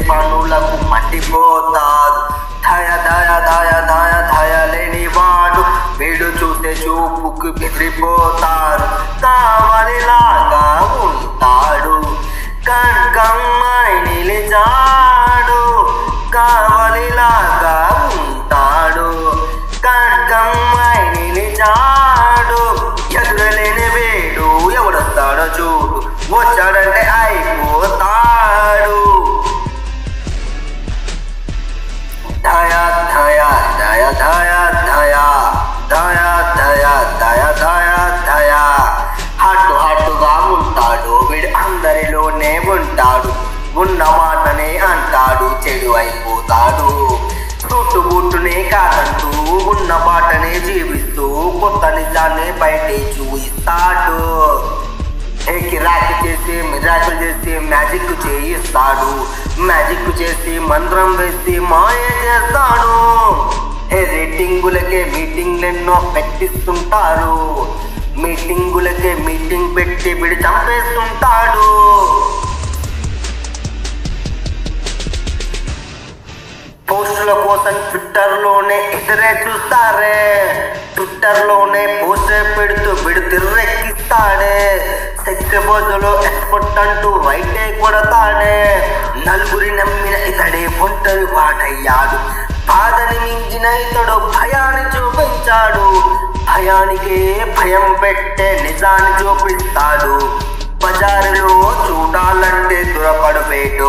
పనులకు మట్టిపోతాడు దయ దయ దయ దయ దయ లేని వాడు వీడు చూసే చూపుకు బెదిరిపోతారు కావలిలాగా ఉంటాడు కనకమ్మై నిలిచాడు కావలిలాగా ఉంటాడు కనకమ్మై నిలిచాడు ఎదురలేని వేడు ఎవడొస్తాడో చూడు వచ్చాడంటే అయిపోతాడు దయ దయ దయ దయ దయ దయ దయ దయ దయ దయ హట్టు హట్టుగా ఉంటాడు వీడు అందరిలోనే ఉంటాడు ఉన్న మాటనే అంటాడు చెడు అయిపోతాడు చుట్టుబుట్టునే కాదంటూ ఉన్న బాటనే జీవిస్తూ కొత్త నిజాన్ని బయటే చూయిస్తాడు ఏ కిరాక్ చేసి మిరాకులు చేసి మ్యాజిక్ చేయిస్తాడు మ్యాజిక్ చేసి మంత్రం వేసి మాయ చేస్తాడు ఏ రేటింగులకే మీటింగ్లెన్నో పెట్టిస్తుంటారు మీటింగులకే మీటింగ్ పెట్టి విడి చంపేస్తుంటాడు పోస్టుల కోసం ట్విట్టర్లోనే ఎదురే చూస్తారే ట్విట్టర్లోనే పోస్టర్ పెడుతూ విడు తిర్రెక్కిస్తాడే సెక్స్ బోజులో ఎక్స్పర్ట్ అంటూ రైటే కొడతాడే నలుగురి నమ్మిన ఇతడే ఒంటరి వాటయ్యాడు బాధని మించిన ఇతడు భయాన్ని చూపించాడు భయానికే భయం పెట్టే నిజాన్ని చూపిస్తాడు బజారులో చూడాలంటే దొరకడు పేటు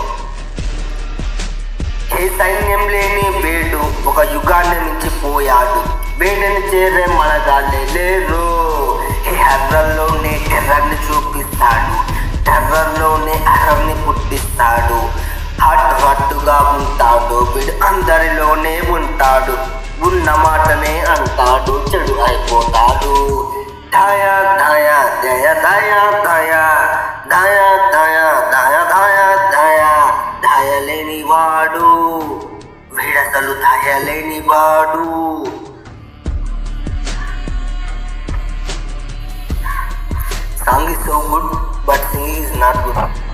ఏ సైన్యం లేని వేడు ఒక యుగాన్ని మించిపోయాడు వేడిని చేరే మనగాళ్ళే లేరు ఈ హర్రల్లోనే టెర్రర్ని చూపిస్తాడు టెర్రర్లోనే అర్రర్ని పుట్టిస్తాడు హట్ హట్టుగా ఉంటాడు వీడు అందరిలోనే ఉంటాడు ఉన్న మాటనే అంటాడు చెడు అయిపోతాడు దయ దయ దయ దయ దయ దయ దయ దయ దయ దయ దయలేని వాడు వీడసలు దయలేని వాడు song is so good but singing is not good